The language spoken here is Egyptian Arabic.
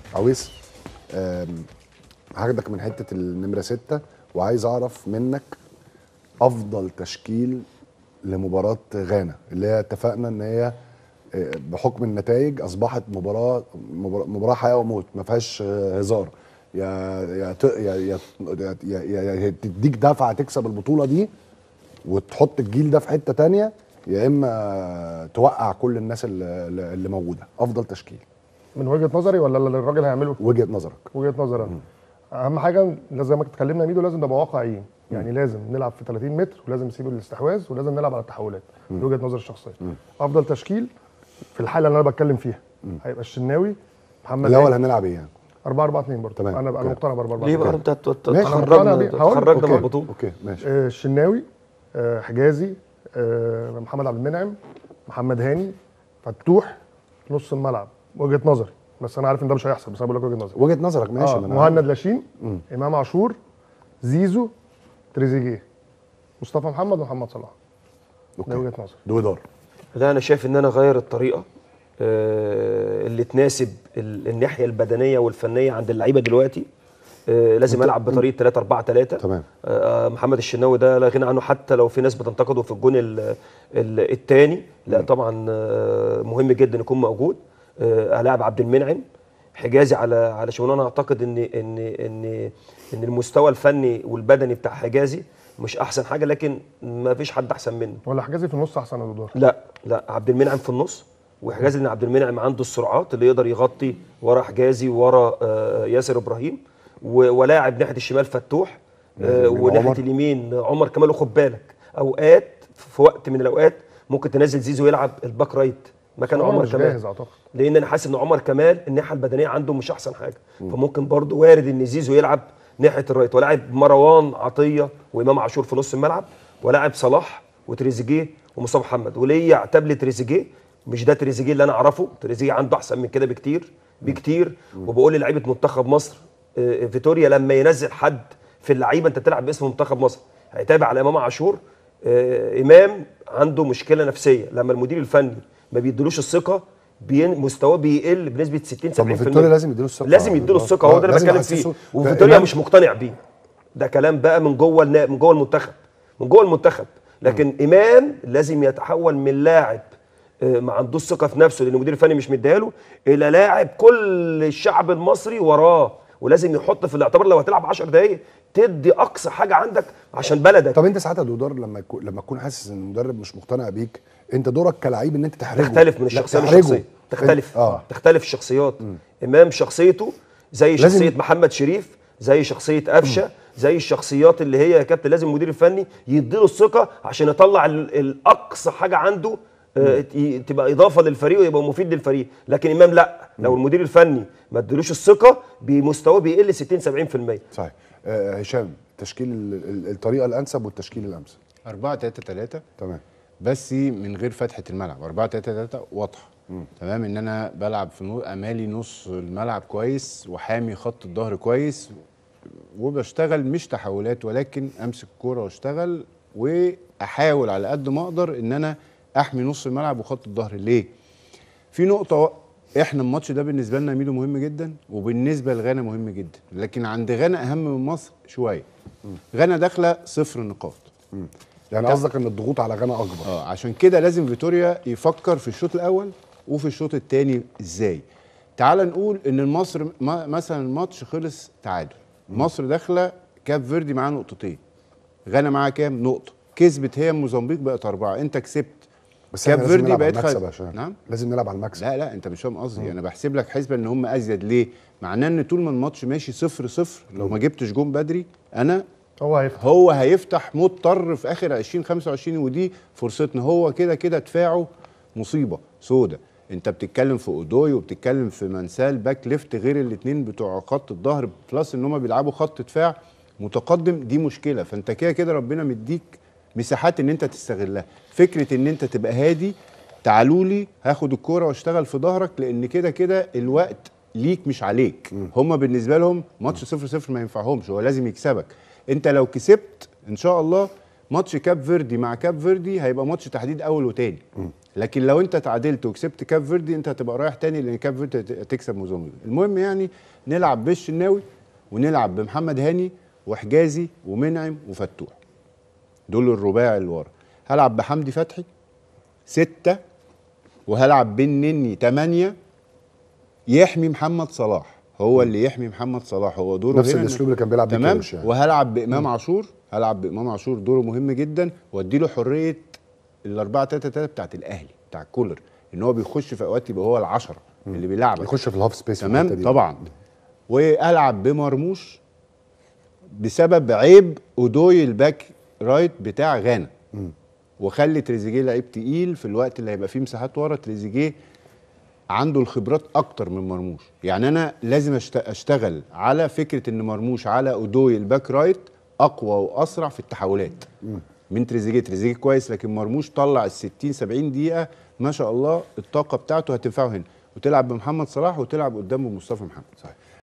عويس آم، هاخدك من حته النمره ستة وعايز اعرف منك افضل تشكيل لمباراه غانا اللي هي اتفقنا ان هي آه، بحكم النتائج اصبحت مباراه مباراه, مباراة حياه وموت ما فيهاش آه، هزار يا يا ت- يا يا يا, يا, يا, يا تديك دفعه تكسب البطوله دي وتحط الجيل ده في حته تانية يا اما توقع كل الناس اللي, اللي موجوده افضل تشكيل من وجهه نظري ولا اللي الراجل هيعمله وجهه نظرك وجهه نظري انا اهم حاجه لازم زي ما اتكلمنا يا ميدو لازم نبقى واقعيين يعني لازم نلعب في 30 متر ولازم نسيب الاستحواذ ولازم نلعب على التحولات دي وجهه نظري الشخصيه افضل تشكيل في الحاله اللي انا بتكلم فيها هيبقى الشناوي محمد الاول هاني. هنلعب ايه يعني 4 4 2 برضه تمام. انا انا أوكي. مقتنع ب 4 4 ليه 2 بقى انت ت- ت- ماشي. أنا تخرجنا بيه. من- هقول- تخرجنا من أوكي. البطوله اوكي ماشي آه، الشناوي آه، حجازي آه، محمد عبد المنعم محمد هاني فتوح نص الملعب وجهه نظري بس انا عارف ان ده مش هيحصل بس انا بقول لك وجهه نظري وجهه نظرك ماشي آه ما أنا مهند لاشين امام عاشور زيزو تريزيجيه مصطفى محمد ومحمد صلاح أوكي. ده وجهه نظري دويدار لا انا شايف ان انا اغير الطريقه آه، اللي تناسب ال- الناحيه البدنيه والفنيه عند اللعيبه دلوقتي آه، لازم العب بطريقه 3 4 3 تمام. آه، محمد الشناوي ده لا غنى عنه حتى لو في ناس بتنتقده في الجون الثاني لا طبعا آه، مهم جدا يكون موجود آه، الاعب عبد المنعم حجازي على على شمال انا اعتقد ان ان ان ان المستوى الفني والبدني بتاع حجازي مش احسن حاجه لكن ما فيش حد احسن منه ولا حجازي في النص احسن يا دودار لا لا عبد المنعم في النص وحجازي لان عبد المنعم عنده السرعات اللي يقدر يغطي ورا حجازي ورا آه، ياسر ابراهيم و- ولاعب ناحيه الشمال فتوح آه، اليمين وناحيه عمر. اليمين عمر كمال وخد بالك اوقات في وقت من الاوقات ممكن تنزل زيزو يلعب الباك رايت مكان عمر عمر مش كمال جاهز اعتقد لان انا حاسس ان عمر كمال الناحيه البدنيه عنده مش احسن حاجه فممكن برضه وارد ان زيزو يلعب ناحيه الرايت ولاعب مروان عطيه وامام عاشور في نص الملعب ولاعب صلاح وتريزيجيه ومصطفى محمد وليه يعتب لي تريزيجيه مش ده تريزيجيه اللي انا اعرفه تريزيجيه عنده احسن من كده بكتير بكتير وبقول للعيبه منتخب مصر آه، فيتوريا لما ينزل حد في اللعيبه انت بتلعب باسم منتخب مصر هيتابع على امام عاشور آه، امام عنده مشكله نفسيه لما المدير الفني ما بيديلوش الثقه بين مستواه بيقل بنسبه 60 70% طب ما فيتوريا لازم يديله الثقة. لازم يديله آه، الثقه هو ده اللي لازم بتكلم يحسسه- فيه ده وفيتوريا إمام- مش مقتنع بيه ده كلام بقى من جوه النا... من جوه المنتخب من جوه المنتخب لكن امام لازم يتحول من لاعب آه، ما عندوش ثقه في نفسه لان المدير الفني مش مديها الى لاعب كل الشعب المصري وراه ولازم يحط في الاعتبار لو هتلعب 10 دقائق تدي اقصى حاجه عندك عشان بلدك طب انت ساعتها دودار لما يكون لما تكون حاسس ان المدرب مش مقتنع بيك انت دورك كلاعب ان انت تحرجه تختلف من لا، الشخصيه تحرجه. للشخصيه تختلف اه تختلف الشخصيات امام شخصيته زي لازم- شخصيه محمد شريف زي شخصيه قفشه زي الشخصيات اللي هي يا كابتن لازم المدير الفني يديله الثقه عشان يطلع ال- الاقصى حاجه عنده آه، ي- تبقى اضافه للفريق ويبقى مفيد للفريق لكن امام لا لو المدير الفني ما ادلوش الثقه بمستواه بيقل 60 70% صحيح آه هشام تشكيل ال- ال- الطريقه الانسب والتشكيل الامثل 4 3 3 تمام بس من غير فتحه الملعب 4 3 3 واضحه تمام ان انا بلعب في نو... امالي نص الملعب كويس وحامي خط الظهر كويس وبشتغل مش تحولات ولكن امسك الكوره واشتغل واحاول على قد ما اقدر ان انا احمي نص الملعب وخط الظهر ليه في نقطه و... احنا الماتش ده بالنسبه لنا ميدو مهم جدا وبالنسبه لغانا مهم جدا لكن عند غانا اهم من مصر شويه غانا داخله صفر نقاط يعني قصدك ان الضغوط على غانا اكبر اه عشان كده لازم فيتوريا يفكر في الشوط الاول وفي الشوط الثاني ازاي تعال نقول ان مصر ما مثلا الماتش خلص تعادل مصر داخله كاب فيردي معاه نقطتين غانا معاها كام نقطه كسبت هي موزمبيق بقت اربعه انت كسبت بس كاب احنا لازم فيردي نلعب على بقت المكسب خد- يا هشام نعم لازم نلعب على المكسب لا لا انت مش فاهم قصدي انا بحسب لك حسبه ان هم ازيد ليه معناه ان طول ما الماتش ماشي صفر صفر لو ما جبتش جون بدري انا هو هيفتح هو هيفتح مضطر في اخر 20 25 ودي فرصتنا هو كده كده دفاعه مصيبه سودة انت بتتكلم في اودوي وبتتكلم في منسال باك ليفت غير الاثنين بتوع خط الظهر بلس ان هم بيلعبوا خط دفاع متقدم دي مشكله فانت كده كده ربنا مديك مساحات ان انت تستغلها فكره ان انت تبقى هادي تعالوا لي هاخد الكوره واشتغل في ظهرك لان كده كده الوقت ليك مش عليك هم بالنسبه لهم ماتش صفر صفر ما ينفعهمش هو لازم يكسبك انت لو كسبت ان شاء الله ماتش كاب فيردي مع كاب فيردي هيبقى ماتش تحديد اول وتاني لكن لو انت تعادلت وكسبت كاب فيردي انت هتبقى رايح تاني لان كاب فيردي هت- هتكسب موزمبيق المهم يعني نلعب بالشناوي ونلعب بمحمد هاني وحجازي ومنعم وفتوح دول الرباعي اللي ورا هلعب بحمدي فتحي ستة وهلعب بالنني تمانية يحمي محمد صلاح هو اللي يحمي محمد صلاح هو دوره نفس هنا إن- الأسلوب اللي كان بيلعب بيه تمام كيروش يعني. وهلعب بامام عاشور هلعب بامام عاشور دوره مهم جدا واديله حريه ال 4 3 3 بتاعت الاهلي بتاع كولر ان هو بيخش في اوقات يبقى هو العشرة اللي بيلعبك يخش في الهاف سبيس في الحتة تمام دي. طبعا والعب بمرموش بسبب عيب اودوي الباك رايت بتاع غانا وخلي تريزيجيه لعيب تقيل في الوقت اللي هيبقى فيه مساحات ورا تريزيجيه عنده الخبرات اكتر من مرموش يعني انا لازم أشت- اشتغل على فكره ان مرموش على اودوي الباك رايت اقوى واسرع في التحولات من تريزيجيه تريزيجيه كويس لكن مرموش طلع ال 60 70 دقيقه ما شاء الله الطاقه بتاعته هتنفعه هنا وتلعب بمحمد صلاح وتلعب قدامه مصطفى محمد صحيح